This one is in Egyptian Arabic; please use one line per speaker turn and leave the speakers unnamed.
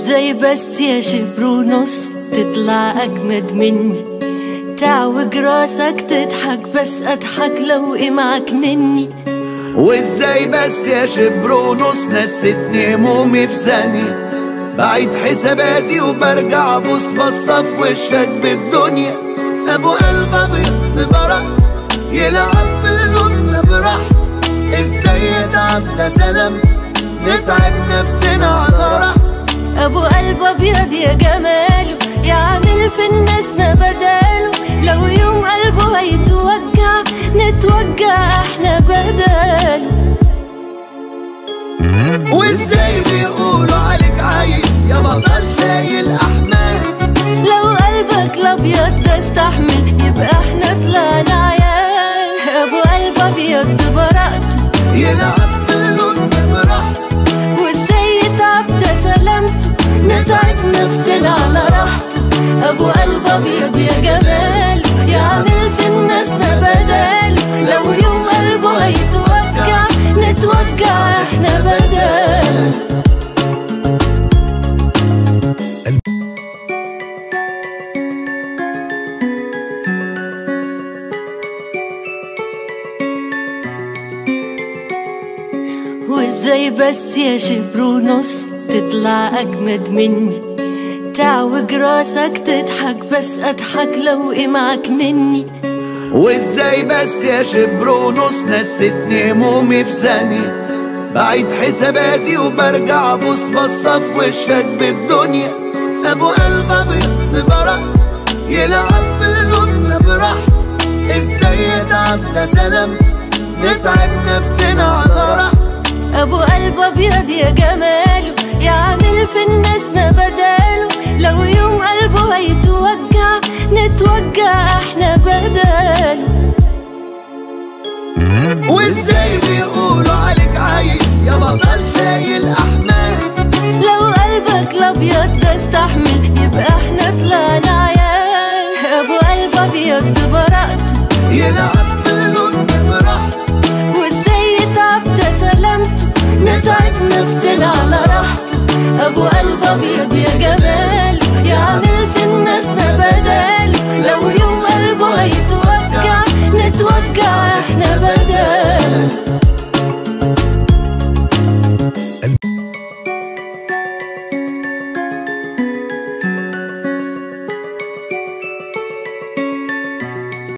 وازاي بس يا شبر ونص تطلع اجمد مني تعوج راسك تضحك بس اضحك لو معك مني
وازاي بس يا شبر ونص نستني همومي في ثانية بعيد حساباتي وبرجع ابص بصة في وشك بالدنيا ابو قلب ابيض ببرق يلعب في قلوبنا براحته ازاي يتعب ده سلام نتعب نفسنا على راحته
ابو قلب ابيض يا جماله يعمل في الناس ما بداله لو يوم قلبه هيتوجع نتوجع احنا بداله
وازاي بيقولوا عليك عايش يا بطل شايل احمال
لو قلبك الابيض ده استحمل يبقى احنا طلعنا عيال ابو قلب ابيض ببراءته
يلعب في قلوبنا براحته
وازاي يتعب ده سلامته نتعب نفسنا على راحته ابو قلب ابيض يا جماله يعمل في الناس ما بداله لو يوم قلبه هيتوجع نتوجع احنا بداله وازاي بس يا شبر ونص تطلع اجمد مني تعوج راسك تضحك بس اضحك لو معك مني
وازاي بس يا شبر ونص نستني همومي في ثانية بعيد حساباتي وبرجع ابص بصة في وشك بالدنيا ابو قلب ابيض ببرق يلعب في قلوبنا براحته ازاي يتعب ده سلام نتعب نفسنا على راحته
ابو قلب ابيض يا جماله يعمل في